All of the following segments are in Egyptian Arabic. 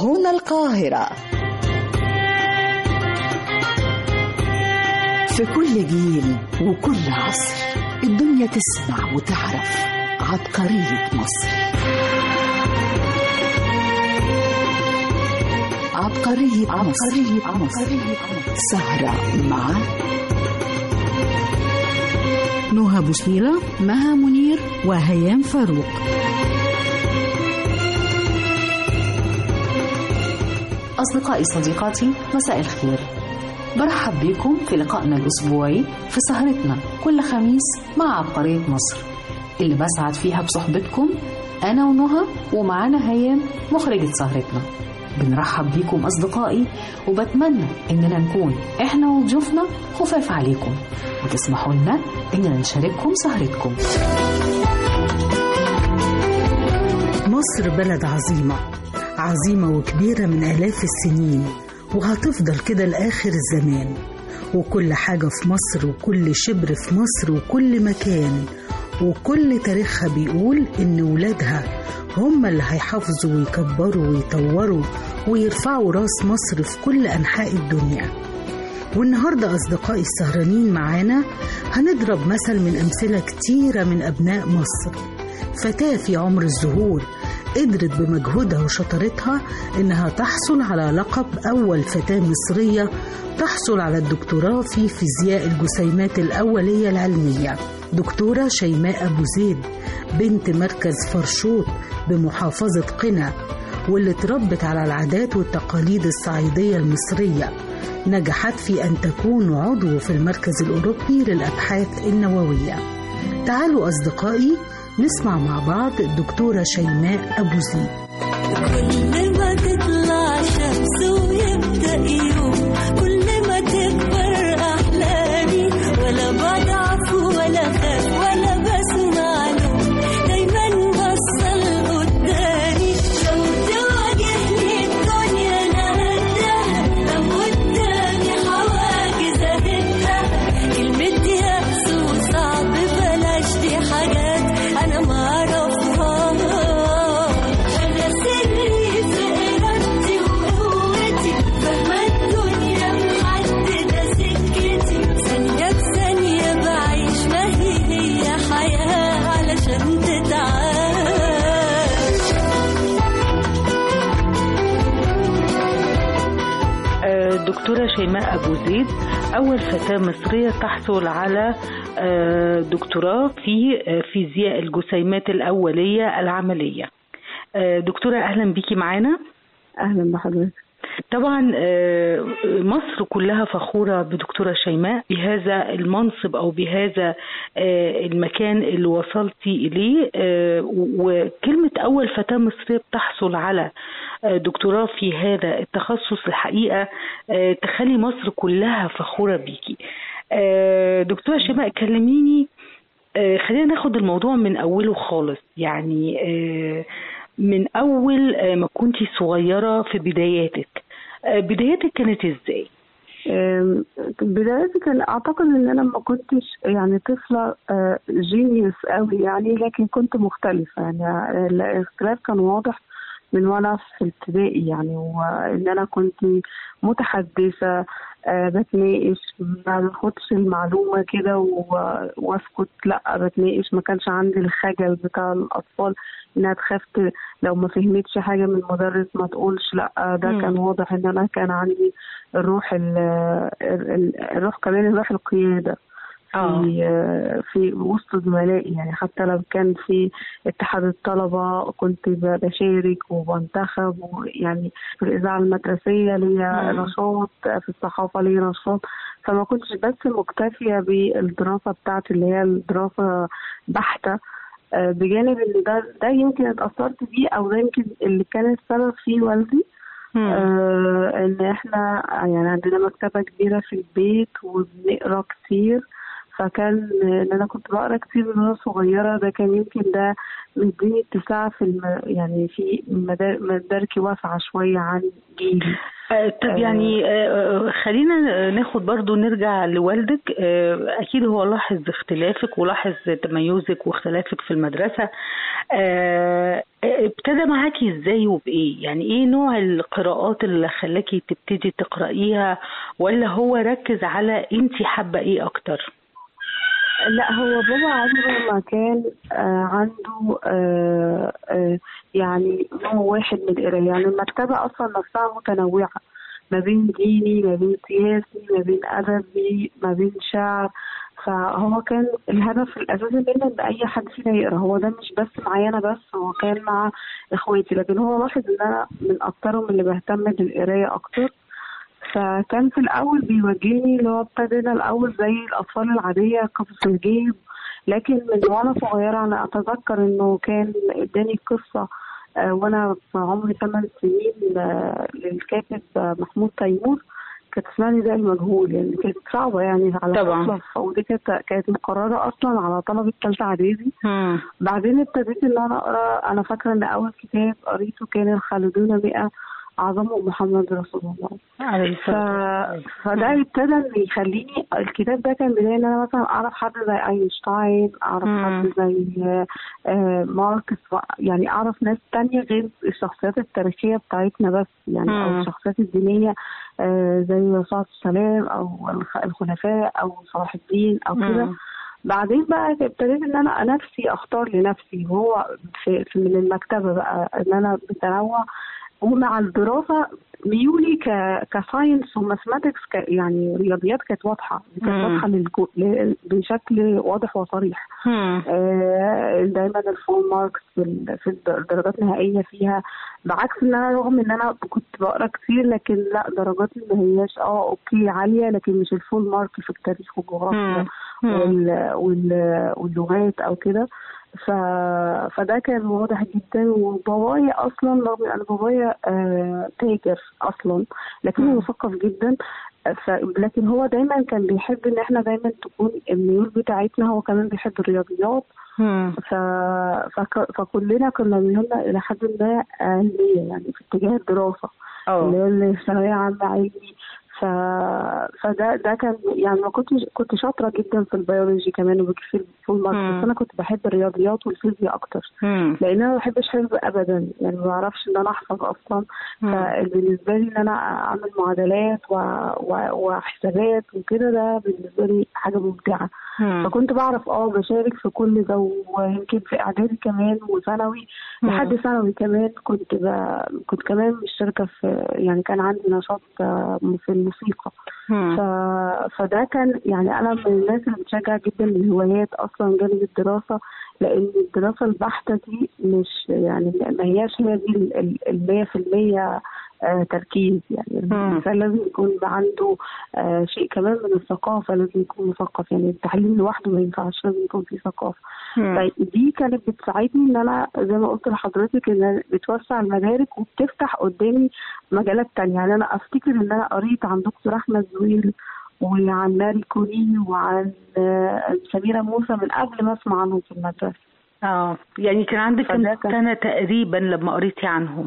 هنا القاهرة في كل جيل وكل عصر الدنيا تسمع وتعرف عبقرية مصر عبقرية مصر, عبقرية مصر. سهرة مع نهى بوسنيلة مها منير وهيام فاروق أصدقائي صديقاتي مساء الخير برحب بكم في لقائنا الأسبوعي في سهرتنا كل خميس مع عبقرية مصر اللي بسعد فيها بصحبتكم أنا ونهى ومعانا هيام مخرجة سهرتنا بنرحب بيكم أصدقائي وبتمنى إننا نكون إحنا وضيوفنا خفاف عليكم وتسمحوا لنا إننا نشارككم سهرتكم مصر بلد عظيمة عظيمة وكبيرة من آلاف السنين وهتفضل كده لآخر الزمان وكل حاجة في مصر وكل شبر في مصر وكل مكان وكل تاريخها بيقول إن ولادها هم اللي هيحافظوا ويكبروا ويطوروا ويرفعوا راس مصر في كل أنحاء الدنيا والنهاردة أصدقائي السهرانين معانا هنضرب مثل من أمثلة كتيرة من أبناء مصر فتاة في عمر الزهور قدرت بمجهودها وشطارتها إنها تحصل على لقب أول فتاة مصرية تحصل على الدكتوراه في فيزياء الجسيمات الأولية العلمية دكتورة شيماء أبو زيد بنت مركز فرشوط بمحافظة قنا واللي اتربت على العادات والتقاليد الصعيدية المصرية نجحت في أن تكون عضو في المركز الأوروبي للأبحاث النووية تعالوا أصدقائي نسمع مع بعض الدكتورة شيماء أبو زيد كل ما تطلع شمس ويبدأ يوم كل ما تكبر أحلامي ولا بضعف ولا خاف ولا بسمع لوم دايما بصل قدامي لو تواجهني الدنيا أنا هداها لو قدامي حواجز أهدها كلمة يأس وصعب بلاش دي حاجات أنا معرفهاش أنا سري في إرادتي وقوتي فاهمة الدنيا محددة سكتي ثانية بثانية بعيش ما هي هي حياة علشان تتعاش دكتورة شيماء أبو زيد أول فتاة مصرية تحصل على آه، دكتوراه في آه، فيزياء الجسيمات الأولية العملية آه، دكتورة أهلا بيكي معانا اهلا بحضرتك طبعا آه، مصر كلها فخورة بدكتورة شيماء بهذا المنصب أو بهذا آه، المكان اللي وصلتي إليه آه، وكلمة أول فتاة مصرية بتحصل على آه، دكتوراه في هذا التخصص الحقيقة آه، تخلي مصر كلها فخورة بيكي آه، دكتورة شيماء كلميني آه، خلينا ناخد الموضوع من أوله خالص يعني آه، من أول آه، ما كنتي صغيرة في بداياتك آه، بداياتك كانت إزاي؟ أم، بدايتي كان اعتقد ان انا ما كنتش يعني طفله جينيوس قوي يعني لكن كنت مختلفه يعني الاختلاف كان واضح من وانا في ابتدائي يعني وان انا كنت متحدثه آه، بتناقش ما باخدش المعلومه كده و- واسكت لا بتناقش ما كانش عندي الخجل بتاع الاطفال انها تخاف ت- لو ما فهمتش حاجه من المدرس ما تقولش لا ده مم. كان واضح ان انا كان عندي الروح ال ال- الروح كمان الروح القياده في في وسط زملائي يعني حتى لو كان في اتحاد الطلبة كنت ب- بشارك وبنتخب ويعني في الإذاعة المدرسية ليا مم. نشاط في الصحافة ليا نشاط فما كنتش بس مكتفية بالدراسة بتاعتي اللي هي الدراسة بحتة آه، بجانب ان ده ده يمكن اتأثرت بيه او ده يمكن اللي كان السبب فيه والدي مم. آه ان احنا يعني عندنا مكتبة كبيرة في البيت وبنقرا كتير فكان ان انا كنت بقرا كتير من وانا صغيرة ده كان يمكن ده مديني اتساع في الم... يعني في مدا- مداركي واسعة شوية عن جيلي آه، طب يعني آه، خلينا ناخد برضو نرجع لوالدك آه، أكيد هو لاحظ اختلافك ولاحظ تميزك واختلافك في المدرسة آه، ابتدى معاكي ازاي وبإيه يعني ايه نوع القراءات اللي خلاكي تبتدي تقرأيها ولا هو ركز على انتي حابة ايه أكتر لا هو بابا عمره ما كان آه عنده آه آه يعني نوع واحد من القراية يعني المكتبة أصلا نفسها متنوعة ما بين ديني ما بين سياسي ما بين أدبي ما بين شعر فهو كان الهدف الأساسي منه إن أي حد فينا يقرأ هو ده مش بس معايا أنا بس هو كان مع إخواتي لكن هو لاحظ إن أنا من أكترهم اللي بهتم بالقراية أكتر فكان في الأول بيوجهني اللي هو ابتدينا الأول زي الأطفال العادية قصص الجيب لكن من وأنا صغيرة أنا أتذكر إنه كان إداني قصة آه، وأنا في عمري ثمان سنين آه، للكاتب آه، محمود تيمور كانت اسمها نداء المجهول يعني كانت صعبة يعني على طبعاً. طفلة ودي كانت كانت مقررة أصلا على طلبة تالتة إعدادي مم. بعدين ابتديت ان انا اقرا انا فاكره ان اول كتاب قريته كان الخالدون مئة اعظمهم محمد رسول الله عليه ف... الصلاة والسلام. فده ابتدى ان يخليني الكتاب ده كان بدايه ان انا مثلا اعرف حد زي اينشتاين اعرف مم. حد زي آه، آه، ماركس و- يعني اعرف ناس تانية غير الشخصيات التاريخية بتاعتنا بس يعني او مم. الشخصيات الدينية آه، زي صلاة السلام او الخ- الخلفاء او صلاح الدين او كده مم. بعدين بقى ابتديت ان انا نفسي اختار لنفسي وهو في, في من المكتبه بقى ان انا بتنوع ومع الدراسه ميولي ك كساينس وماثماتكس ك يعني رياضيات كانت واضحه كانت مم. واضحه للجو... ل- بشكل واضح وصريح مم. آه، دايما الفول ماركس في ال- في الد- الدرجات النهائيه فيها بعكس ان انا رغم ان انا كنت بقرا كتير لكن لا درجاتي ما هياش اه اوكي عاليه لكن مش الفول مارك في التاريخ والجغرافيا مم. وال... وال... واللغات او كده ف... فده كان واضح جدا وبابايا اصلا رغم ان بابايا آه تاجر اصلا لكنه مم. مثقف جدا ف... لكن هو دايما كان بيحب ان احنا دايما تكون الميول بتاعتنا هو كمان بيحب الرياضيات مم. ف... فك... فكلنا كنا ميولنا الى حد ما علميه يعني في اتجاه الدراسه اللي اه هو الثانويه عامه علمي ف... فده ده كان يعني ما كنتش كنت شاطره جدا في البيولوجي كمان وبجيب في الفول مارك مم. بس انا كنت بحب الرياضيات والفيزياء اكتر مم. لان انا ما بحبش حفظ ابدا يعني ما بعرفش ان انا احفظ اصلا مم. فبالنسبه لي ان انا اعمل معادلات و... و... وحسابات وكده ده بالنسبه لي حاجه ممتعه مم. فكنت بعرف اه بشارك في كل ده ويمكن في اعدادي كمان وثانوي مم. لحد ثانوي كمان كنت ب... كنت كمان مشتركه في يعني كان عندي نشاط آه، في الموسيقى مم. ف... فده كان يعني انا من الناس اللي بتشجع جدا الهوايات اصلا جانب الدراسه لان الدراسه البحته دي مش يعني ما هياش هي دي ال- ال- المية في المية آه، تركيز يعني الانسان لازم يكون يبقى عنده آه، شيء كمان من الثقافه لازم يكون مثقف يعني التعليم لوحده ما ينفعش لازم يكون فيه ثقافه مم. طيب دي كانت بتساعدني ان انا زي ما قلت لحضرتك ان بتوسع المدارك وبتفتح قدامي مجالات تانية يعني انا افتكر ان انا قريت عن دكتور احمد زويل وعن ماري كوري وعن آه، سميرة موسى من قبل ما اسمع عنهم في المدرسة اه يعني كان عندك كام فده كان- سنة تقريبا لما قريتي عنهم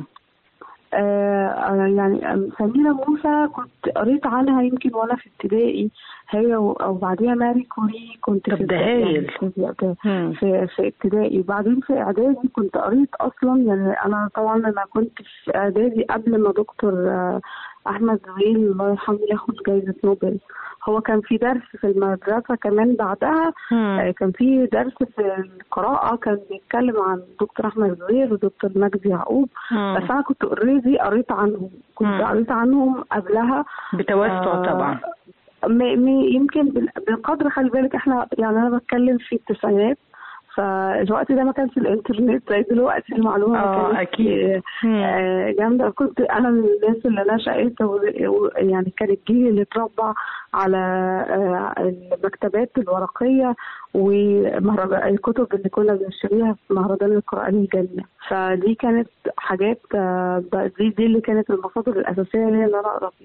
آه آه، يعني آم، سميرة موسى كنت قريت عنها يمكن وانا في ابتدائي هي و- او بعديها ماري كوري كنت طب في ده ابتدائي، هايل. يعني في- مم. في في ابتدائي وبعدين في اعدادي كنت قريت اصلا يعني انا طبعا انا كنت في اعدادي قبل ما دكتور آه، احمد زويل الله يرحمه ياخد جائزة نوبل هو كان في درس في المدرسة كمان بعدها مم. آه، كان في درس في القراءة كان بيتكلم عن دكتور أحمد زويل ودكتور مجدي يعقوب مم. بس أنا كنت اوريدي قريت عنهم كنت مم. قريت عنهم قبلها بتوسع آه، طبعا م- م- يمكن بال- بقدر خلي بالك احنا يعني أنا بتكلم في التسعينات فالوقت ده ما كانش الانترنت زي دلوقتي المعلومه ما اه كانتش اكيد مم. آه، جامدة كنت أنا من الناس اللي نشأت و- و- يعني كان الجيل اللي اتربى على آه، المكتبات الورقية ومهرجان الكتب اللي كنا بنشتريها في مهرجان القرآن الجنة فدي كانت حاجات آه، ب- دي دي اللي كانت المصادر الأساسية ليا إن أنا أقرأ فيها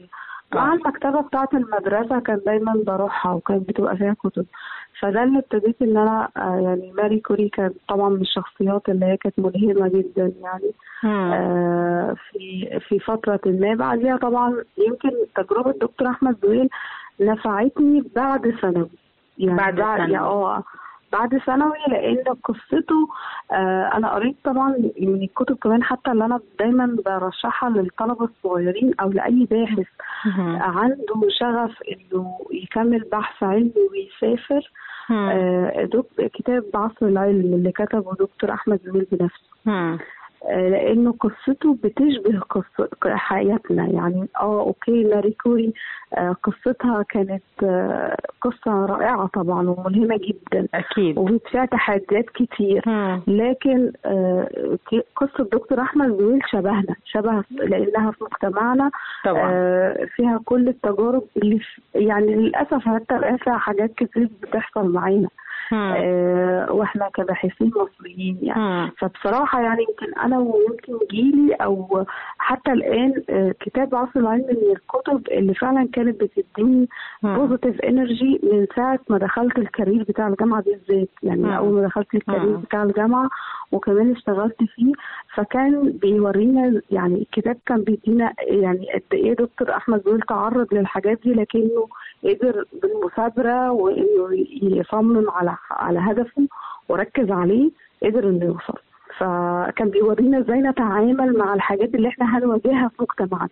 مع المكتبة بتاعة المدرسة كان دايما بروحها وكانت بتبقى فيها كتب فده اللي ابتديت ان انا آه، يعني ماري كوري كانت طبعا من الشخصيات اللي هي كانت ملهمة جدا يعني آه، في في فترة ما بعديها طبعا يمكن تجربة دكتور أحمد زويل نفعتني بعد ثانوي يعني بعد ثانوي. اه بعد ثانوي لأن قصته آه أنا قريت طبعا من الكتب كمان حتى اللي أنا دايما برشحها للطلبة الصغيرين أو لأي باحث عنده شغف إنه يكمل بحث علمي ويسافر آه دك- كتاب عصر العلم اللي كتبه دكتور أحمد زويل بنفسه مم. آه، لانه قصته بتشبه قصة حياتنا يعني اه اوكي ماري كوري آه، قصتها كانت آه، قصة رائعة طبعا وملهمة جدا اكيد وفيها تحديات كتير مم. لكن آه، ك- قصة دكتور أحمد زويل شبهنا شبه لأنها في مجتمعنا طبعا آه، فيها كل التجارب اللي في- يعني للأسف حتى الآن فيها حاجات كتير بتحصل معانا مم. آه، واحنا كباحثين مصريين يعني مم. فبصراحة يعني يمكن أنا ويمكن جيلي أو حتى الآن آه، كتاب عصر العلم من الكتب اللي فعلا كانت بتديني مم. بوزيتيف انرجي من ساعة ما دخلت الكارير بتاع الجامعة بالذات يعني مم. من أول ما دخلت الكارير مم. بتاع الجامعة وكمان اشتغلت فيه فكان بيورينا يعني الكتاب كان بيدينا يعني قد إيه دكتور أحمد زويل تعرض للحاجات دي لكنه قدر بالمثابرة وإنه يصمم على على هدفه وركز عليه قدر إنه يوصل فكان بيورينا ازاي نتعامل مع الحاجات اللي احنا هنواجهها في مجتمعنا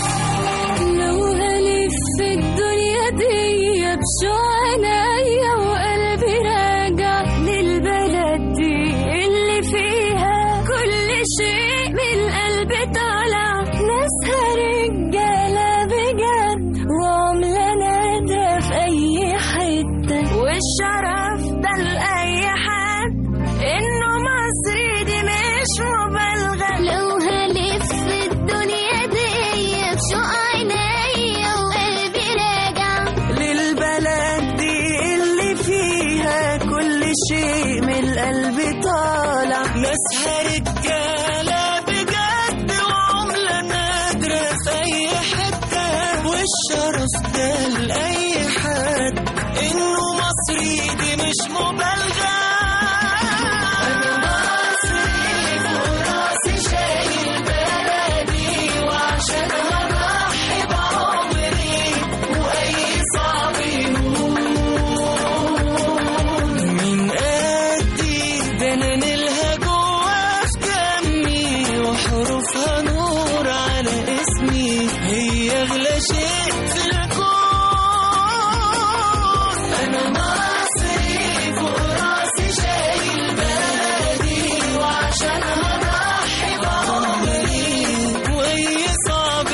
لو هلف في الدنيا دي بشوعنايا وقلبي راجع للبلد دي اللي فيها كل شيء من القلب طالع ناسها رجالة بجد وعملة نادرة في أي حتة والشرف ده لأي حد إنه مصري دي مش مبالغة لو هلف في الدنيا دي بشوق عينيا وقلبي راجع للبلد دي اللي فيها كل شيء من القلب طالع ناسها رجالة بجد وعملة نادرة في أي حتة والشرف ده لأي حد إنه مصري دي مش مبالغة أنا مصري فوق راسي شايل بلدي وعشانها ضحي بعمري وأي صعب يهون من قدي ده أنا نيلها جوا في دمي وحروفها نور على اسمي هي أغلى شيء في الكون أنا مصري فوق راسي شايل بلدي وعشانها ضحي بعمري وأي صعب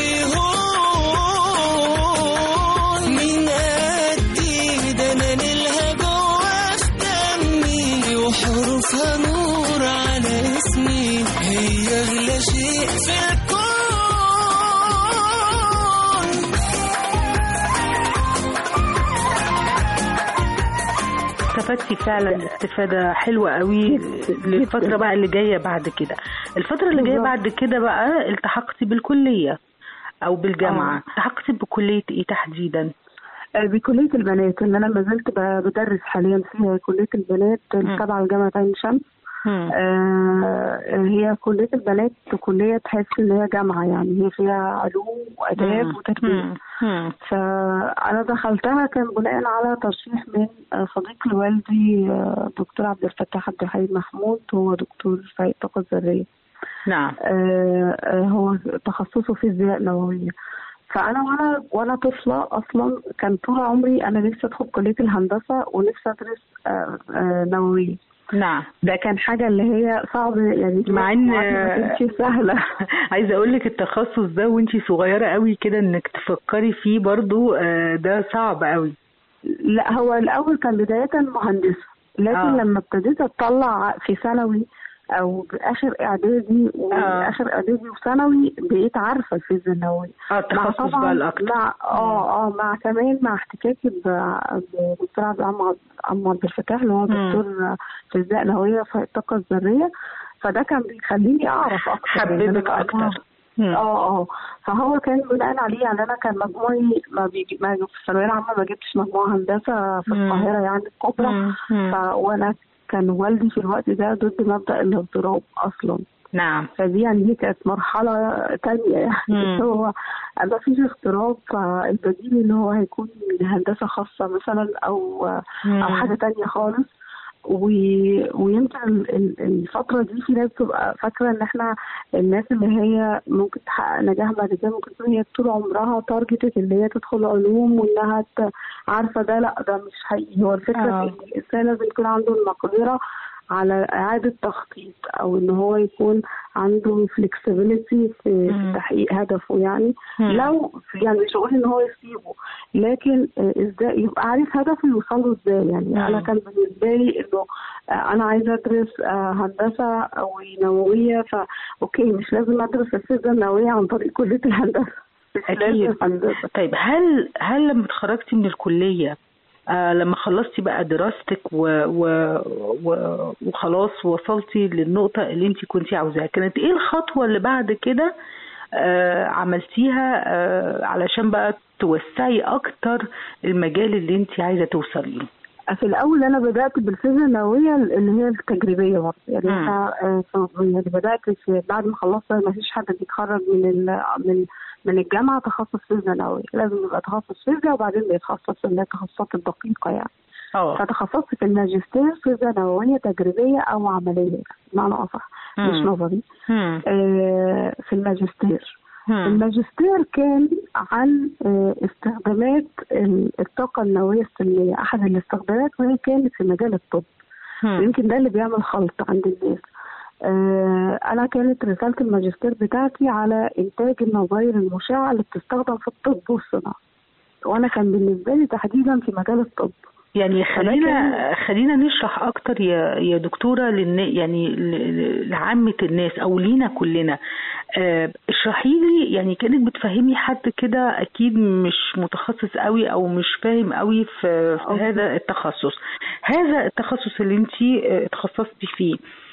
يهون من قدي ده أنا نيلها جوا في دمي وحروفها نور على اسمي هي أغلى شيء في الكون استفدتي فعلا استفادة حلوة قوي للفترة بقى اللي جاية بعد كده الفترة اللي جاية بالظبط. بعد كده بقى التحقتي بالكلية أو بالجامعة آه. التحقتي بكلية إيه تحديدا؟ آه، بكلية البنات اللي أنا ما زلت ب- بدرس حاليا فيها كلية البنات اللي تابعة لجامعة عين شمس مم. آه، هي كلية البنات كلية تحس إن هي جامعة يعني هي فيها علوم وآداب مم. وتربية مم. مم. فأنا دخلتها كان بناء على ترشيح من آه، صديق لوالدي آه، دكتور عبد الفتاح عبد الحليم محمود هو دكتور في الطاقة الذرية نعم آه، آه، هو تخصصه فيزياء نووية فأنا وأنا وأنا طفلة أصلا كان طول عمري أنا نفسي أدخل كلية الهندسة ونفسي أدرس آه، آه، نووية نعم ده كان حاجة اللي هي صعب يعني مع ان ما كانتش سهلة عايزه اقول لك التخصص ده وانتي صغيره قوي كده انك تفكري فيه برضو آه، ده صعب قوي لا هو الأول كان بداية مهندسة لكن آه. لما ابتديت أطلع في ثانوي أو آخر إعدادي وآخر إعدادي وثانوي بقيت عارفة الفيزياء النووية اه مع التخصص بقى طبعا الاكتر مع اه اه مع كمان مع احتكاكي ب- بدكتور عبد العم عم عبد الفتاح اللي هو مم. دكتور فيزياء نووية في الطاقة الذرية فده كان بيخليني أعرف أكتر يعني أنا حببك بقى- اكتر مم. اه اه فهو كان بناء عليه يعني انا كان مجموعي ما بيجي ما في الثانويه العامه ما جبتش مجموعه هندسه في مم. القاهره يعني الكبرى مم. مم. ف وانا كان والدي في الوقت ده ضد مبدا الاضطراب اصلا نعم فدي يعني دي كانت مرحلة تانية يعني مم. هو ما فيش اضطراب فالبديل اللي هو هيكون هندسة خاصة مثلا أو مم. أو حاجة تانية خالص و... ويمكن ال- ال- الفترة دي في ناس بتبقى فاكرة إن إحنا الناس اللي هي ممكن تحقق نجاح بعد كده ممكن تكون هي طول عمرها تارجتت اللي هي تدخل علوم وإنها ت... عارفة ده لا ده مش حقيقي هو الفكرة آه. في إن الإنسان لازم يكون عنده المقدرة على إعادة تخطيط أو إن هو يكون عنده flexibility في, في مم. تحقيق هدفه يعني مم. لو يعني مش هقول إن هو يسيبه لكن آه، إزاي يبقى عارف هدفه يوصل له إزاي يعني مم. أنا كان بالنسبة لي إنه آه، أنا عايزة أدرس آه، هندسة أو نووية فأوكي مش لازم أدرس الفيزياء النووية عن طريق كلية الهندسة مش أكيد. لازم هندسة طيب هل هل لما اتخرجتي من الكلية آه لما خلصتي بقى دراستك و و و وخلاص وصلتي للنقطة اللي انت كنتي عاوزاها كانت ايه الخطوة اللي بعد كده آه عملتيها آه علشان بقى توسعي اكتر المجال اللي انت عايزة توصلي في الاول انا بدات بالفيزياء النوويه اللي هي التجريبيه برضه يعني مم. احنا آه، ف- يعني بدات في بعد ما خلصت ما فيش حد بيتخرج من ال- من من الجامعه تخصص فيزياء نوويه لازم يبقى تخصص فيزياء وبعدين بيتخصص في اللي هي التخصصات الدقيقه يعني اه فتخصصت في الماجستير فيزياء نوويه تجريبيه او عمليه بمعنى اصح مش مم. نظري مم. آه، في الماجستير مم. الماجستير كان عن آه، استخدامات ال- الطاقة النووية السلمية أحد الاستخدامات وهي كانت في مجال الطب مم. يمكن ده اللي بيعمل خلط عند الناس آه، أنا كانت رسالة الماجستير بتاعتي على إنتاج النظائر المشعة اللي بتستخدم في الطب والصناعة وأنا كان بالنسبة لي تحديدا في مجال الطب يعني خلينا فده خلينا نشرح اكتر يا يا دكتوره للن يعني ل- ل- لعامه الناس او لينا كلنا آه، اشرحي لي يعني كانك بتفهمي حد كده اكيد مش متخصص قوي او مش فاهم قوي في, في أوكي. هذا التخصص هذا التخصص اللي انت اتخصصتي فيه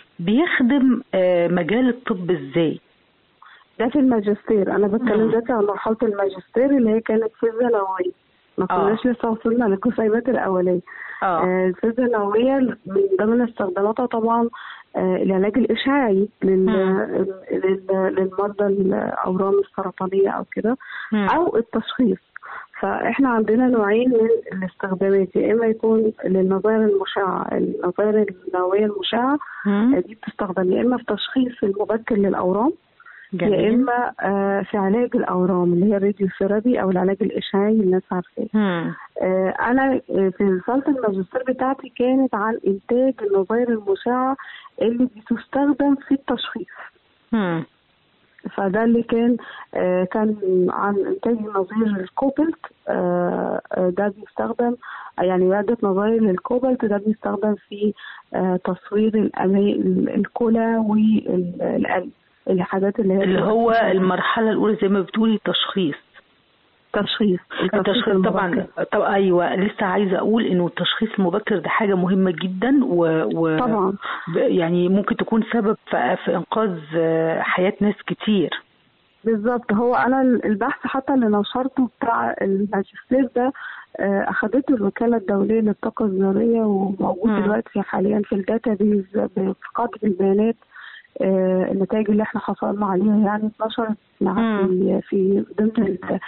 بيخدم آه، مجال الطب ازاي ده في الماجستير أنا بتكلم مم. دلوقتي عن مرحلة الماجستير اللي هي كانت فيزياء نووية ما آه. كناش لسه وصلنا للقسيمات الأولية اه آه، الفيزياء النووية من ضمن استخداماتها طبعا آه، العلاج الإشعاعي لل... مم. لل... للمرضى الأورام السرطانية أو كده مم. أو التشخيص فإحنا عندنا نوعين من الاستخدامات يا إما يكون للنظائر المشعة النظائر النووية المشعة مم. آه، دي بتستخدم يا إما في تشخيص المبكر للأورام يا جميل إما آه، في علاج الأورام اللي هي الراديو ثيرابي أو العلاج الإشعاعي اللي الناس عارفاه مم. آه، أنا آه، في رسالة الماجستير بتاعتي كانت عن إنتاج النظائر المشعة اللي بتستخدم في التشخيص مم. فده اللي كان آه، كان عن إنتاج نظير الكوبلت آه، آه، ده بيستخدم يعني مادة نظائر للكوبلت ده بيستخدم في آه، تصوير الأما- الكلى والقلب الحاجات اللي هي اللي هو المرحله الاولى زي ما بتقولي تشخيص تشخيص التشخيص طبعا المبكر. طب ايوه لسه عايزه اقول انه التشخيص المبكر ده حاجه مهمه جدا و, و... طبعا ب- يعني ممكن تكون سبب في, في انقاذ آه، حياه ناس كتير بالظبط هو انا البحث حتى اللي نشرته بتاع الماجستير ده آه، اخدته الوكاله الدوليه للطاقه الذريه وموجود مم. دلوقتي حاليا في الداتابيز في قاعده البيانات آه، النتائج اللي احنا حصلنا عليها يعني اتنشرت مع مم. في في ضمن ال-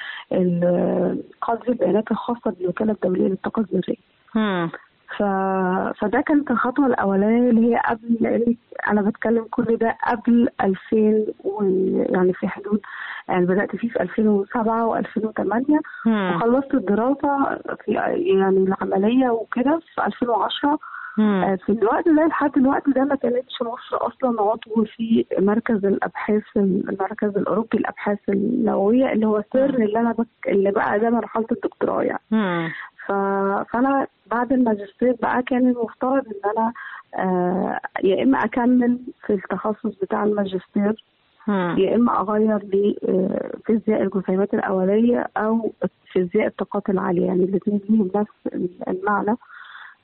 ال- قاعده البيانات الخاصه بالوكاله الدوليه للطاقه الذريه مم. ف... فده كانت الخطوة الأولانية اللي هي قبل لأن أنا بتكلم كل ده قبل 2000 و... يعني في حدود يعني بدأت فيه في 2007 و2008 مم. وخلصت الدراسة في يعني العملية وكده في 2010 مم. آه، في الوقت ده لحد الوقت ده ما كانتش مصر أصلا عضو في مركز الأبحاث المركز الأوروبي للأبحاث النووية اللي هو سر اللي أنا بك... اللي بقى ده مرحلة الدكتوراه يعني مم. ف... فانا بعد الماجستير بقى كان المفترض ان انا آه يا اما اكمل في التخصص بتاع الماجستير مم. يا اما اغير لفيزياء الجسيمات الاوليه او فيزياء الطاقات العاليه يعني الاثنين ليهم نفس المعنى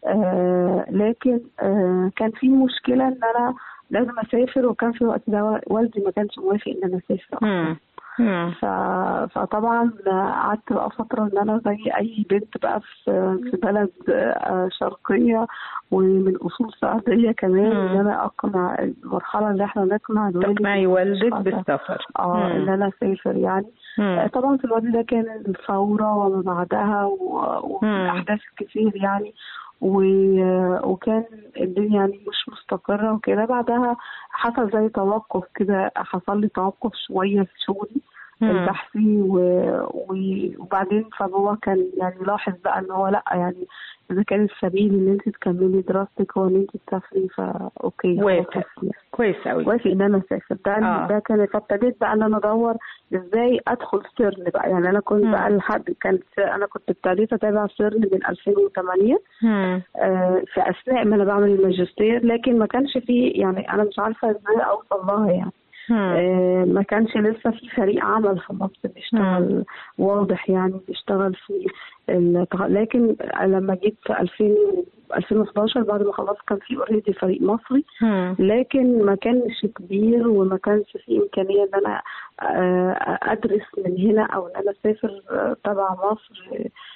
آه لكن آه كان في مشكله ان انا لازم اسافر وكان في الوقت ده والدي ما كانش موافق ان انا اسافر مم. مم. ف... فطبعا قعدت بقى فترة إن أنا زي أي بنت بقى في في بلد آه، شرقية ومن أصول سعودية كمان مم. إن أنا أقنع المرحلة اللي إحنا نقنع الوالد تقنعي والدك بالمشروع ده. بالسفر اه مم. إن أنا أسافر يعني آه، مم. طبعا في الوقت ده كان الثورة وما بعدها و- مم. والأحداث كتير يعني و- وكان الدنيا يعني مش مستقرة وكده بعدها حصل زي توقف كده حصل لي توقف شوية في شغلي مم. البحثي و... و... وبعدين فبابا كان يعني لاحظ بقى ان هو لا يعني اذا كان السبيل ان انت تكملي دراستك هو ان انت تسافري فا اوكي وافق. خلاص. كويس قوي وافق ان انا اسافر ده آه. ده كان فابتديت بقى ان انا ادور ازاي ادخل سيرن بقى يعني انا كنت مم. بقى لحد كان انا كنت ابتديت اتابع سيرن من 2008 مم. آه، في اثناء ما انا بعمل الماجستير لكن ما كانش فيه يعني انا مش عارفه ازاي اوصل لها يعني مم. آه، ما كانش لسه في فريق عمل في مصر بيشتغل واضح يعني بيشتغل في التغ- لكن لما جيت في 2000 2011 بعد ما خلاص كان في اوريدي فريق مصري مم. لكن ما كانش كبير وما كانش في امكانيه ان انا آه، ادرس من هنا او ان انا اسافر آه، تبع مصر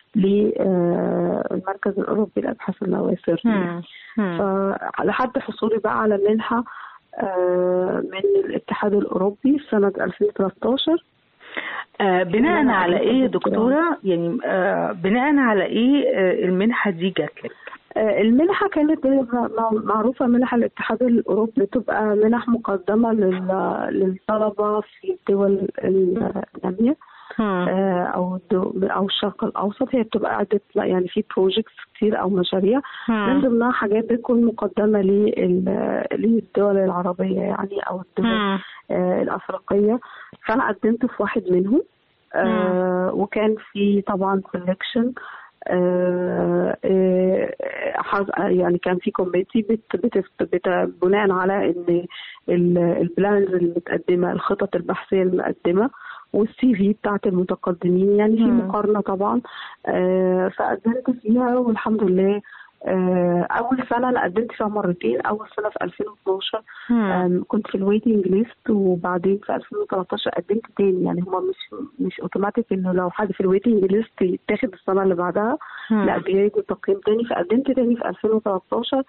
للمركز الاوروبي للابحاث النواسر مم. مم. فلحد حصولي بقى على منحه آه، من الاتحاد الاوروبي في سنه 2013 آه بناء أنا على عملت ايه يا دكتوراه. دكتورة يعني آه بناء على ايه آه المنحة دي جات لك آه، المنحة كانت مع- معروفة منح الاتحاد الأوروبي بتبقى منح مقدمة لل- للطلبة في الدول النامية آه، أو الدو- أو الشرق الأوسط هي بتبقى عدة لا يعني في بروجيكتس كتير أو مشاريع من ضمنها حاجات بتكون مقدمة لل- للدول العربية يعني أو الدول مم. آه، الأفريقية فأنا قدمت في واحد منهم آه وكان في طبعا سelection آه آه حظ- يعني كان في كوميتي بت بت بت بناء على ان ال- البلانز المتقدمه الخطط البحثيه المقدمه والسي في بتاعت المتقدمين يعني في مم. مقارنه طبعا آه فقدمت فيها والحمد لله آه اول سنه انا قدمت فيها مرتين اول سنه في 2012 آم، كنت في الويتنج ليست وبعدين في 2013 قدمت تاني يعني هما مش مش اوتوماتيك انه لو حد في الويتنج ليست يتاخد السنه اللي بعدها لا بيجوا تقييم تاني فقدمت تاني في 2013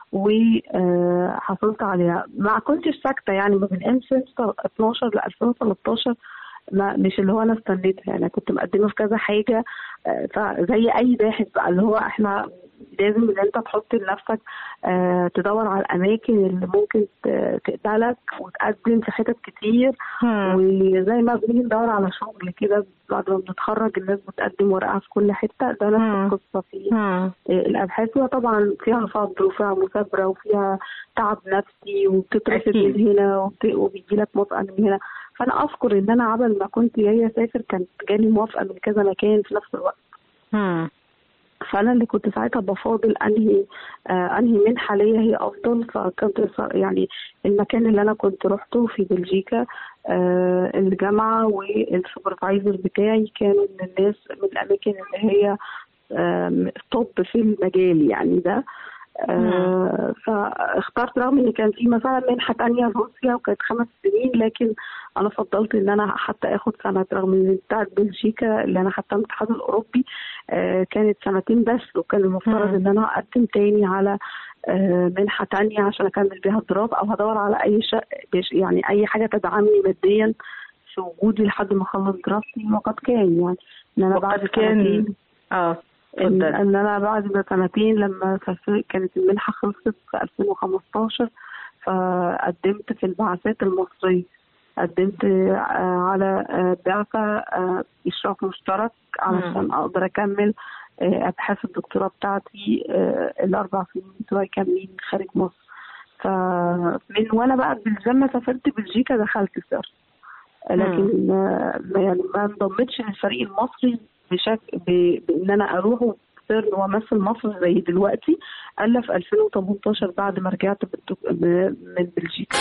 وحصلت عليها ما كنتش ساكته يعني ما بين 2012 ل 2013 ما مش اللي هو انا استنيتها يعني كنت مقدمه في كذا حاجه آه، فزي اي باحث بقى اللي هو احنا لازم ان انت تحط لنفسك آه، تدور على الاماكن اللي ممكن ت- تقبلك وتقدم في حتت كتير وزي ما بنيجي ندور على شغل كده بعد ما بنتخرج الناس بتقدم ورقها في كل حته ده مم. نفس القصه في آه، الابحاث هو طبعا فيها فضل وفيها مثابره وفيها تعب نفسي وبتترفض أكيد. من هنا وبت- وبيجي لك موافقه من هنا فانا اذكر ان انا عبل ما كنت جايه اسافر كانت جالي موافقه من كذا مكان في نفس الوقت فانا اللي كنت ساعتها بفاضل انهي آه انهي منحه ليا هي افضل فكنت ص- يعني المكان اللي انا كنت روحته في بلجيكا آه الجامعه والسوبرفايزر بتاعي كانوا من الناس من الاماكن اللي هي آم، توب في المجال يعني ده آه فاخترت رغم ان كان في مثلا منحه تانية لروسيا وكانت خمس سنين لكن انا فضلت ان انا حتى اخد سنه رغم ان بتاعت بلجيكا اللي انا خدتها من الاتحاد الاوروبي آه كانت سنتين بس وكان المفترض مم. ان انا اقدم تاني على آه منحه تانية عشان اكمل بيها الدراسه او هدور على اي شيء يعني اي حاجه تدعمني ماديا في وجودي لحد ما اخلص دراستي وقد كان يعني ان انا وقد بعد كان سنتين اه ان اتفضلي إن انا بعد سنتين لما سافرت كانت المنحه خلصت في 2015 فقدمت في البعثات المصريه قدمت آه، على آه، بعثه آه، اشراف مشترك علشان اقدر اكمل آه، ابحاث الدكتوراه بتاعتي آه، الاربع سنين بتوعي كاملين خارج مصر فمن وانا بقى بالجامعه سافرت بلجيكا دخلت سر لكن آه، ما- يعني ما انضمتش للفريق المصري بشكل ب- بان انا اروح وسر وامثل مصر زي دلوقتي الا في 2018 بعد ما رجعت بالدك- ب- من بلجيكا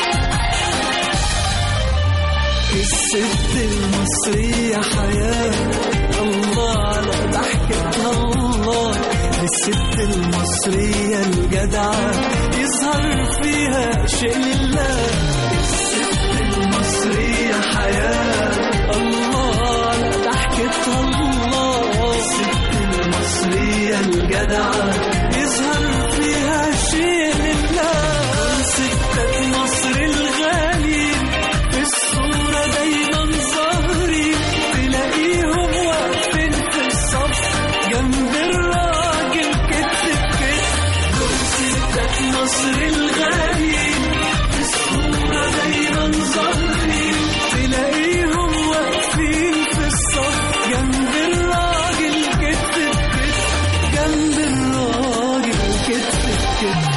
الست المصرية حياة الله على ضحكتها الله للست المصرية الجدعة يظهر فيها شيء لله الست المصرية حياة الله على ضحكتها الله الست المصرية الجدعة يظهر فيها شيء لله ستات مصر الغاليين في الصورة دايما ظاهرين تلاقيهم واقفين في الصف جنب الراجل كتف بكتف دول ستات مصر الغاليين في الصورة دايما ظاهرين تلاقيهم واقفين في الصف جنب الراجل كتف بكتف جنب الراجل كتف بكتف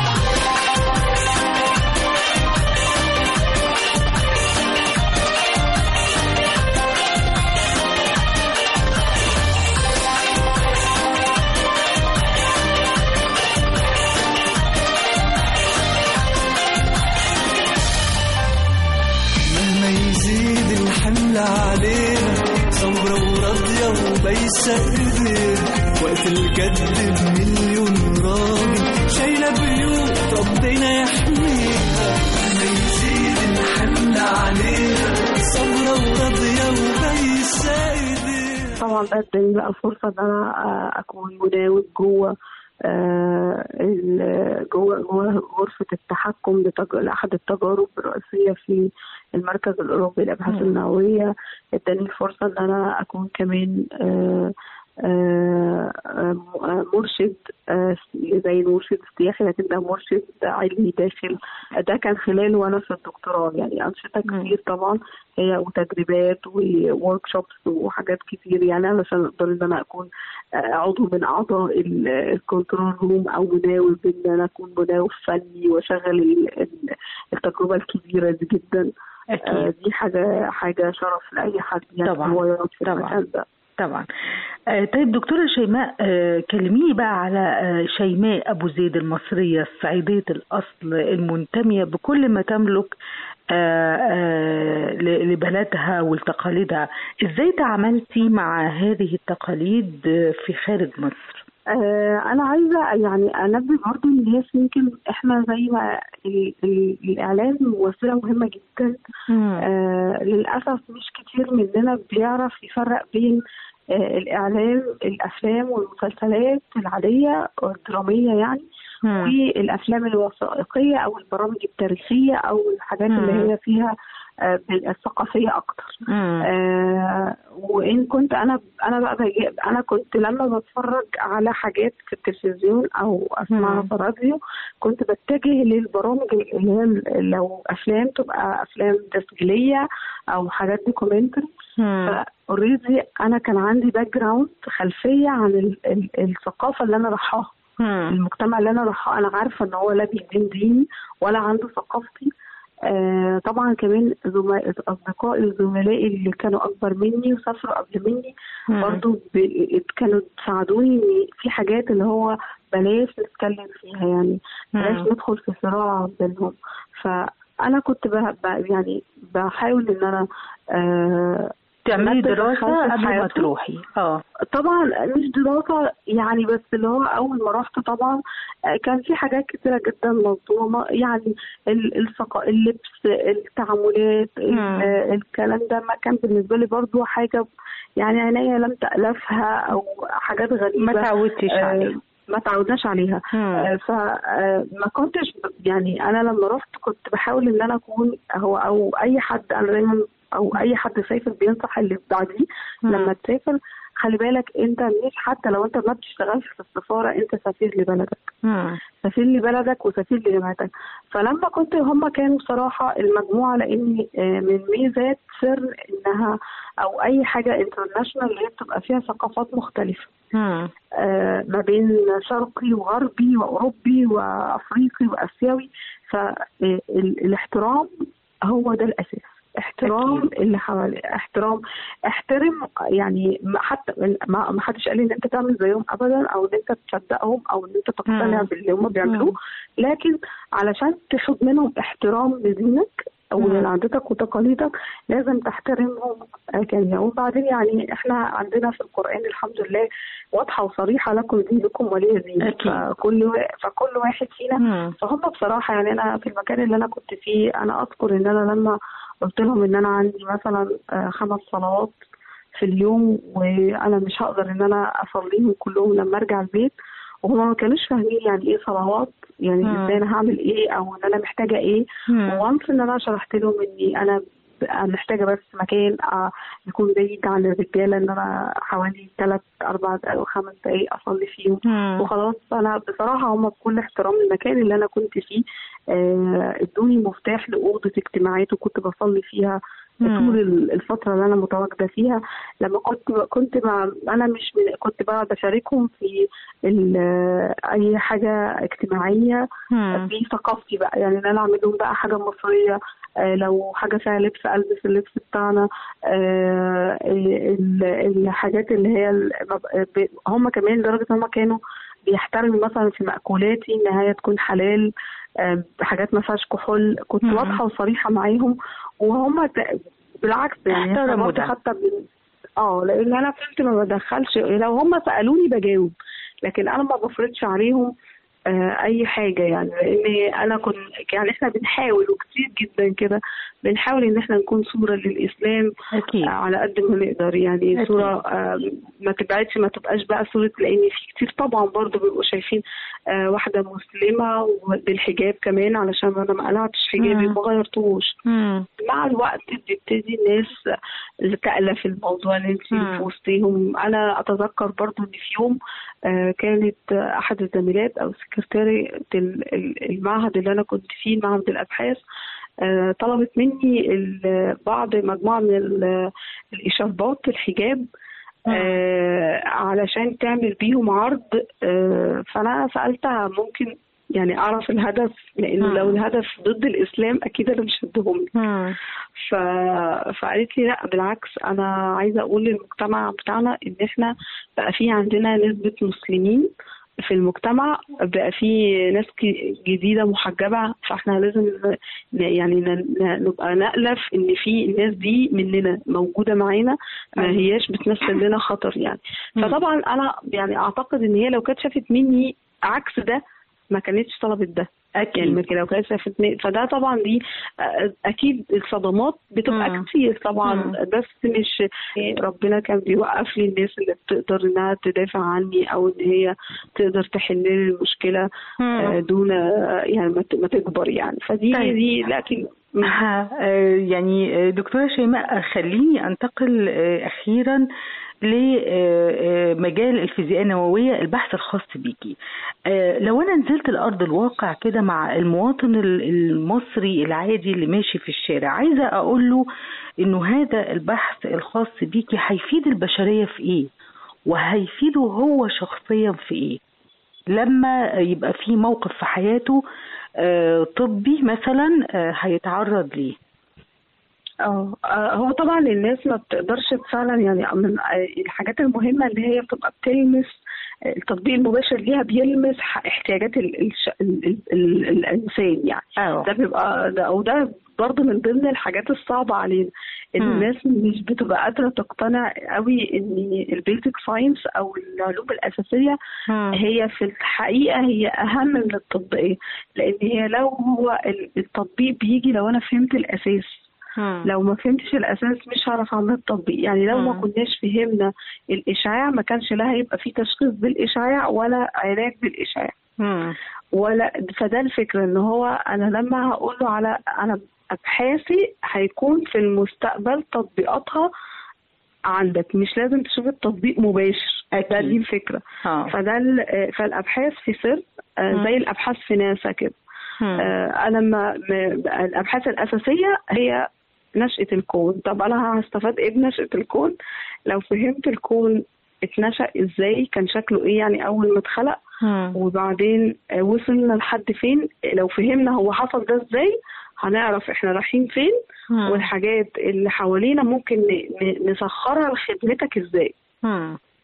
مهما يزيد الحمل علينا صبرة وراضية وبايسة ايدينا وقت الجد بمليون راجل شايلة بيوت ربنا يحميها مهما يزيد الحمل علينا صبرة وراضية وبايسة ايدينا طبعا ده اداني بقى فرصه ان انا آه، اكون مناوب جوه آه، ال- جوه جوه غرفه التحكم بتج- لاحد التجارب الرئيسيه في المركز الاوروبي للابحاث النوويه اداني الفرصه ان انا اكون كمان آه، آه، آه، مرشد آه، زي المرشد السياحي لكن ده مرشد علمي داخل ده كان خلال وانا في الدكتوراه يعني انشطه كتير طبعا هي وتدريبات وورك شوبس وحاجات كتير يعني علشان اقدر ان انا اكون آه، عضو من اعضاء ال- الكنترول روم او مناوب ان انا اكون مناوب فني واشغل ال- ال- التجربه الكبيره دي جدا آه، أكيد دي حاجه حاجه شرف لاي حد يعني طبعاً. هو يقعد في طبعاً. المكان ده طبعا آه، طيب دكتورة شيماء آه، كلميني بقى على آه، شيماء أبو زيد المصرية الصعيدية الأصل المنتمية بكل ما تملك آه، آه، ل- لبلدها ولتقاليدها إزاي تعاملتي مع هذه التقاليد آه، في خارج مصر؟ آه، انا عايزه يعني انبه برضو الناس يمكن احنا زي ما ال- ال- الاعلام وسيله مهمه جدا آه للأسف مش كتير مننا بيعرف يفرق بين آه الإعلام الأفلام والمسلسلات العادية الدرامية يعني والأفلام الوثائقية أو البرامج التاريخية أو الحاجات اللي مم. هي فيها آه الثقافية أكتر مم. آه وان كنت انا انا بقى بجي انا كنت لما بتفرج على حاجات في التلفزيون او اسمعها مم. في الراديو كنت بتجه للبرامج اللي هي ال- لو افلام تبقى افلام تسجيليه او حاجات دوكيومنتري مم. اوريدي انا كان عندي باك جراوند خلفيه عن ال ال الثقافه اللي انا رايحاها مم. المجتمع اللي انا رايحاه انا عارفه ان هو لا بيدين ديني ولا عنده ثقافتي آه طبعا كمان زما- اصدقائي وزملائي اللي كانوا اكبر مني وسافروا قبل مني مم. برضو ب... كانوا ساعدوني ان في حاجات اللي هو بلاش نتكلم فيها يعني بلاش مم. ندخل في صراع بينهم فانا كنت ب... ب... يعني بحاول ان انا آه تعملي أنبه دراسة الخلق في قبل ما حياته. تروحي اه طبعا مش دراسة يعني بس اللي هو أول ما رحت طبعا آه، كان في حاجات كتيرة جدا مظلومة يعني ال- الثقا اللبس التعاملات ال- مم. آه، الكلام ده ما كان بالنسبة لي برضو حاجة يعني عينيا لم تألفها أو حاجات غريبة ما تعودتيش آه، عليها ما تعودناش عليها مم. فما كنتش ب- يعني انا لما رحت كنت بحاول ان انا اكون هو او اي حد انا دايما او اي حد سافر بينصح اللي بعديه مم. لما تسافر خلي بالك انت مش حتى لو انت ما بتشتغلش في السفاره انت سفير لبلدك مم. سفير لبلدك وسفير لجامعتك فلما كنت هم كانوا صراحة المجموعة لأن آه، من ميزات سر إنها أو أي حاجة انترناشونال اللي هي بتبقى فيها ثقافات مختلفة مم. آه، ما بين شرقي وغربي وأوروبي وأفريقي وآسيوي فالاحترام هو ده الأساس احترام أكيد. اللي حوالي احترام احترم يعني ما حتى ما ما حدش قال ان انت تعمل زيهم ابدا او ان انت تصدقهم او ان انت تقتنع مم. باللي هم بيعملوه مم. لكن علشان تاخد منهم احترام لدينك ولعادتك وتقاليدك لازم تحترمهم آه، كاملة وبعدين يعني احنا عندنا في القرآن الحمد لله واضحة وصريحة لكم دينكم ولي دين أكيد. فكل وا- فكل واحد فينا مم. فهم بصراحة يعني أنا في المكان اللي أنا كنت فيه أنا أذكر إن أنا لما قلت لهم إن أنا عندي مثلا آه، خمس صلوات في اليوم وأنا مش هقدر إن أنا أصليهم كلهم لما أرجع البيت وهم ما كانوش فاهمين يعني إيه صلوات يعني مم. إزاي أنا هعمل إيه أو إن أنا محتاجة إيه مم. وانس إن أنا شرحت لهم إني أنا ب- محتاجة بس مكان آه، يكون بعيد عن الرجالة إن أنا حوالي ثلاث أربع دقايق وخمس دقايق أصلي فيهم مم. وخلاص انا بصراحه هم بكل احترام المكان اللي انا كنت فيه آه، ادوني مفتاح لاوضه اجتماعات وكنت بصلي فيها مم. طول ال- الفتره اللي انا متواجده فيها لما كنت كنت مع انا مش من كنت بقى بشاركهم في ال- اي حاجه اجتماعيه مم. في ثقافتي بقى يعني ان انا اعمل لهم بقى حاجه مصريه آه، لو حاجه فيها لبس البس اللبس بتاعنا آه، ال- الحاجات اللي هي ال- ب- هم كمان لدرجه هم كانوا بيحترموا مثلا في مأكولاتي ان هي تكون حلال آه، حاجات ما فيهاش كحول كنت مم. واضحه وصريحه معاهم وهم ت- بالعكس يعني إحنا احترموا برضه ده. حتى بن- اه لان انا كنت ما بدخلش لو هم سالوني بجاوب لكن انا ما بفرضش عليهم آه، اي حاجه يعني لان انا كنت يعني احنا بنحاول وكتير جدا كده بنحاول ان احنا نكون صوره للاسلام أكيد آه، على قد ما نقدر يعني أكيد. صوره آه، ما تبعدش ما تبقاش بقى صوره لان في كتير طبعا برضو بيبقوا شايفين آه، واحده مسلمه وبالحجاب كمان علشان انا ما قلعتش حجابي مم. وما غيرتوش مم. مع الوقت بتبتدي الناس اللي تألف الموضوع اللي انت مم. في وسطهم انا اتذكر برضو ان في يوم آه، كانت آه، احد الزميلات او سكرتاري ال- ال- المعهد اللي انا كنت فيه معهد الابحاث آه، طلبت مني ال- بعض مجموعه من ال- الاشاربات الحجاب آه، علشان تعمل بيهم عرض آه، فانا سالتها ممكن يعني اعرف الهدف لانه مم. لو الهدف ضد الاسلام اكيد انا مش هديهم لك. مم. ف... فقالت لي لا بالعكس انا عايزه اقول للمجتمع بتاعنا ان احنا بقى في عندنا نسبه مسلمين في المجتمع بقى في ناس ك- جديده محجبه فاحنا لازم ن- يعني ن- ن- نبقى نألف ان في الناس دي مننا موجوده معانا ما أيوة. هياش بتمثل لنا خطر يعني مم. فطبعا انا يعني اعتقد ان هي لو كانت شافت مني عكس ده ما كانتش طلبت ده يعني أكيد ما كان- لو كانت شافت مني- فده طبعا دي آه، اكيد الصدمات بتبقى مم. كتير طبعا مم. بس مش ربنا كان بيوقف لي الناس اللي بتقدر انها تدافع عني او ان هي تقدر تحل لي المشكله آه، مم. دون آه، يعني ما ت- ما تكبر يعني فدي طيب. دي لكن ها، آه، يعني آه، دكتورة شيماء خليني أنتقل آه، أخيرا لمجال الفيزياء النووية البحث الخاص بيكي آه، لو أنا نزلت الأرض الواقع كده مع المواطن ال- المصري العادي اللي ماشي في الشارع عايزة أقول له إنه هذا البحث الخاص بيكي هيفيد البشرية في إيه وهيفيده هو شخصيا في إيه لما يبقى في موقف في حياته آه، طبي مثلا آه، هيتعرض ليه اه آه، هو طبعا الناس ما بتقدرش فعلا يعني من آه، الحاجات المهمه اللي هي بتبقى بتلمس آه، التطبيق المباشر ليها بيلمس ح- احتياجات ال الش ال ال ال الانسان يعني اه ده بيبقى ده وده برضه من ضمن الحاجات الصعبة علينا ان مم. الناس مش بتبقى قادرة تقتنع قوي ان البيزك ساينس او العلوم الأساسية هي في الحقيقة هي أهم من التطبيقية لأن هي لو هو ال- التطبيق بيجي لو أنا فهمت الأساس لو ما فهمتش الأساس مش هعرف أعمل التطبيق يعني لو ما مم. كناش فهمنا الإشعاع ما كانش لا هيبقى في تشخيص بالإشعاع ولا علاج بالإشعاع مم. ولا فده الفكرة ان هو انا لما هقول له على انا ابحاثي هيكون في المستقبل تطبيقاتها عندك مش لازم تشوف التطبيق مباشر أكيد. ده دي الفكرة اه فده ال- فالابحاث في سر آه، مم. زي الابحاث في ناسا كده مم. آه، انا ما م- الابحاث الاساسيه هي نشأة الكون طب انا هستفاد ايه بنشأة الكون لو فهمت الكون اتنشأ ازاي كان شكله ايه يعني اول ما اتخلق مم. وبعدين آه، وصلنا لحد فين لو فهمنا هو حصل ده ازاي هنعرف احنا رايحين فين مم. والحاجات اللي حوالينا ممكن ن- ن- نسخرها لخدمتك ازاي مم.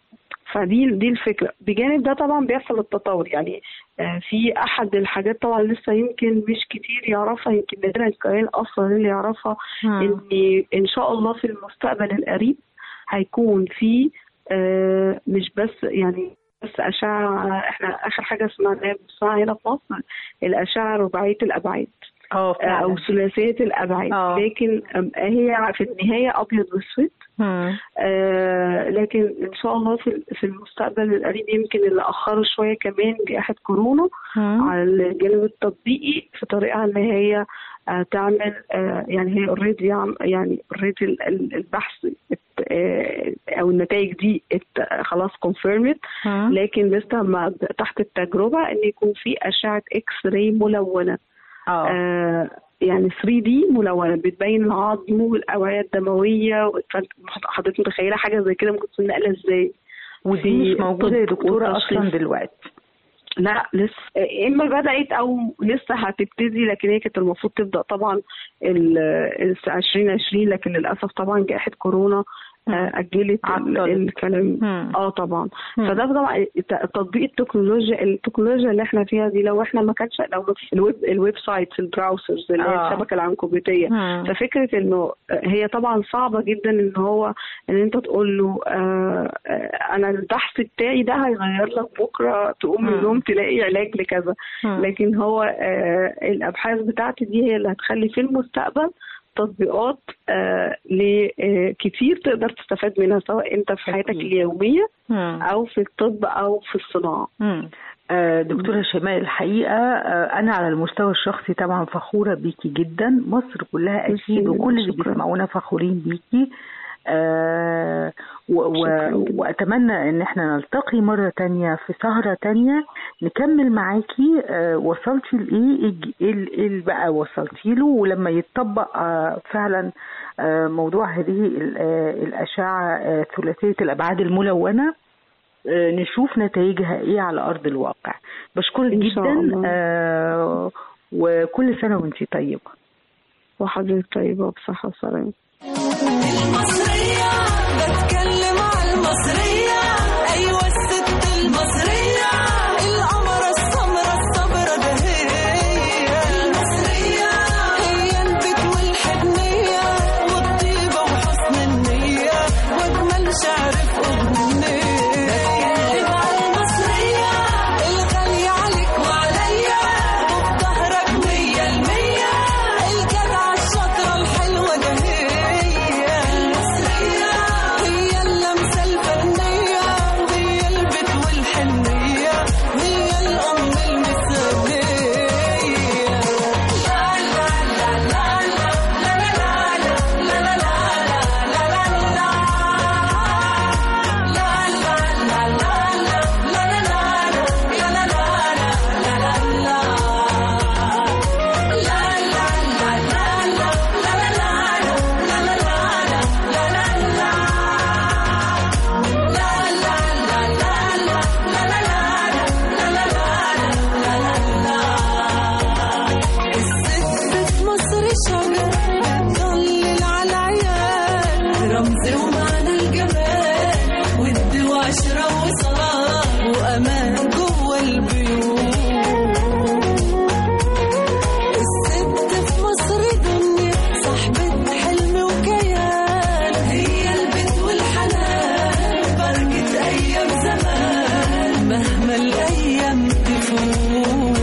فدي دي الفكره بجانب ده طبعا بيحصل التطور يعني آه، في احد الحاجات طبعا لسه يمكن مش كتير يعرفها يمكن نادرا كمان اصلا اللي يعرفها ان ان شاء الله في المستقبل القريب هيكون في آه، مش بس يعني بس أشعة احنا آخر حاجة سمعناها بنسمعها هنا في مصر الأشعة رباعية الأبعاد اه آه، أو ثلاثية الأبعاد آه. لكن آم، هي في النهاية أبيض وأسود مم. آه لكن ان شاء الله في في المستقبل القريب يمكن اللي اخروا شويه كمان جائحه كورونا مم. على الجانب التطبيقي في طريقها ان هي آه تعمل آه يعني هي اوريدي يعني اوريدي البحث ات- آه، او النتائج دي ات- خلاص كونفيرمد مم. لكن لسه ما تحت التجربه ان يكون في اشعه اكس راي ملونه اه آه يعني 3 دي ملونه بتبين العظم والاوعيه الدمويه فانت حضرتك متخيله حاجه زي كده ممكن تكون نقله ازاي ودي في مش موجودة يا طب دكتورة وتشخيص. أصلا دلوقتي لا لسه آه، اما بدات او لسه هتبتدي لكن هي كانت المفروض تبدا طبعا ال ال 2020 لكن للاسف طبعا جائحه كورونا آه، اجلت ال- عطلت. الكلام مم. اه طبعا مم. فده طبعا الت- تطبيق التكنولوجيا التكنولوجيا اللي احنا فيها دي لو احنا ما كانش لو ما فيش الويب الويب سايتس البراوسرز اللي هي آه. الشبكه العنكبوتيه مم. ففكره انه هي طبعا صعبه جدا ان هو ان انت تقول له آه آه، انا البحث بتاعي ده هيغير لك بكره تقوم من مم. النوم تلاقي علاج لكذا مم. لكن هو آه الابحاث بتاعتي دي هي اللي هتخلي في المستقبل تطبيقات آه لكتير تقدر تستفاد منها سواء انت في حياتك أكيد. اليوميه مم. او في الطب او في الصناعه مم. آه، دكتورة شيماء الحقيقة آه، أنا على المستوى الشخصي طبعا فخورة بيكي جدا مصر كلها أكيد ميرسي، وكل اللي شكراً. بيسمعونا فخورين بيكي آه و و شكراً جداً. وأتمنى إن احنا نلتقي مرة تانية في سهرة تانية نكمل معاكي آه وصلتي لإيه الج- إيه ال- إيه اللي بقى وصلتي له ولما يتطبق آه فعلا آه موضوع هذه ال- آه الأشعة آه ثلاثية الأبعاد الملونة آه، نشوف نتائجها ايه على ارض الواقع بشكرك إن شاء جدا الله. آه وكل سنه وانت طيبه وحضرتك طيبه بصحه وسلامه المصرية بتكلم على المصرية أيوة الست المصرية القمرة السمرة الصبرة ده هي المصرية هي البيت والحنية والطيبة وحسن النية وأجمل شعر في أغنية بتكلم على المصرية الغالية عليك وعليا وفي ظهرك مية المية الجدعة الشاطرة الحلوة ده هي المصرية هي اللمسة الفنية هي البيت والحنية هي الأم المثالية لا لا لا لا لا لا لا لا لا لا لا لا لا لا لا لا الست في مصر شجر بتضلل على العيال رمز ومعنى الجمال ود وعشرة وصلاة وأمان جوه البيوت الست في مصر دنيا صاحبة حلم وكيان هي البيت والحنان بركة أيام زمان مهما الأيام تفوت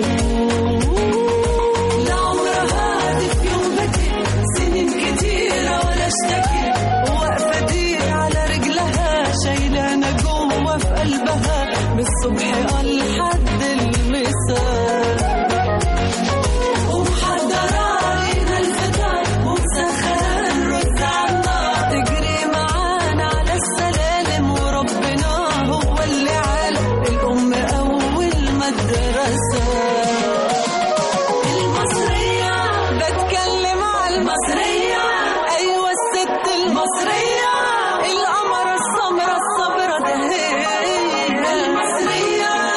لعمرها هادي في يوم بكت سنين كتيرة ولا اشتكت واقفة دي على رجلها شايلانا جوه في قلبها بالصبح قال لحد المساء ومحضرة علينا الفطار ومسخرة الرز على النار تجري معانا على السلالم وربنا هو اللي عالم الأم أول مدرسة المصرية بتكلم على المصرية أيوة الست المصرية القمرة السمرة الصبرة ده هي المصرية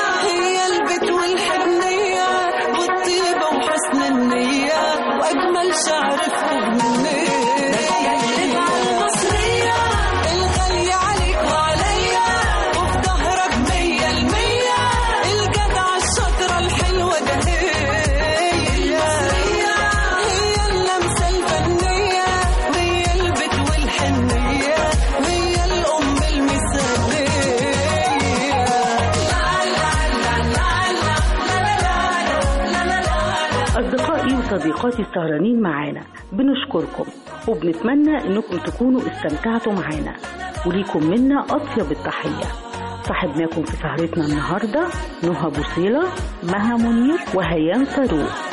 صديقاتي السهرانين معانا بنشكركم وبنتمنى انكم تكونوا استمتعتوا معانا وليكم منا اطيب التحيه صاحبناكم في سهرتنا النهارده نهى بوصيله مها منير وهيام فاروق